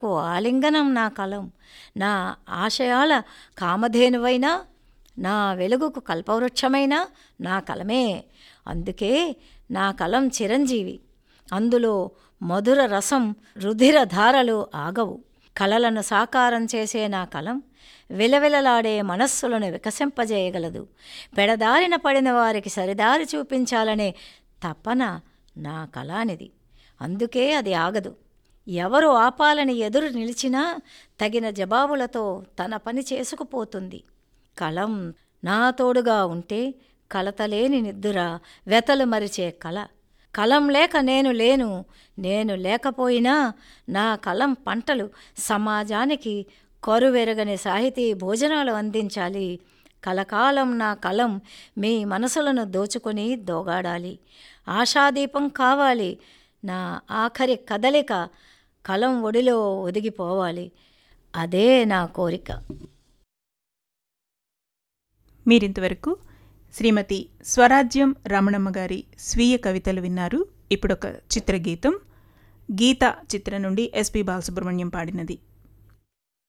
ఓ ఆలింగనం నా కలం నా ఆశయాల కామధేనువైనా నా వెలుగుకు కల్పవృక్షమైనా నా కలమే అందుకే నా కలం చిరంజీవి అందులో మధుర రసం రుధిర ధారలు ఆగవు కలలను సాకారం చేసే నా కలం విలవిలలాడే మనస్సులను వికసింపజేయగలదు పెడదారిన పడిన వారికి సరిదారి చూపించాలనే తపన నా కళానిది అందుకే అది ఆగదు ఎవరు ఆపాలని ఎదురు నిలిచినా తగిన జవాబులతో తన పని చేసుకుపోతుంది కలం నా తోడుగా ఉంటే కలతలేని నిద్దుర వెతలు మరిచే కళ కలం లేక నేను లేను నేను లేకపోయినా నా కలం పంటలు సమాజానికి కరువెరగని సాహితీ భోజనాలు అందించాలి కలకాలం నా కలం మీ మనసులను దోచుకొని దోగాడాలి ఆశాదీపం కావాలి నా ఆఖరి కదలిక కలం ఒడిలో ఒదిగిపోవాలి అదే నా కోరిక మీరింతవరకు శ్రీమతి స్వరాజ్యం రమణమ్మ గారి స్వీయ కవితలు విన్నారు ఇప్పుడొక చిత్రగీతం గీత చిత్రం నుండి ఎస్పి బాలసుబ్రహ్మణ్యం పాడినది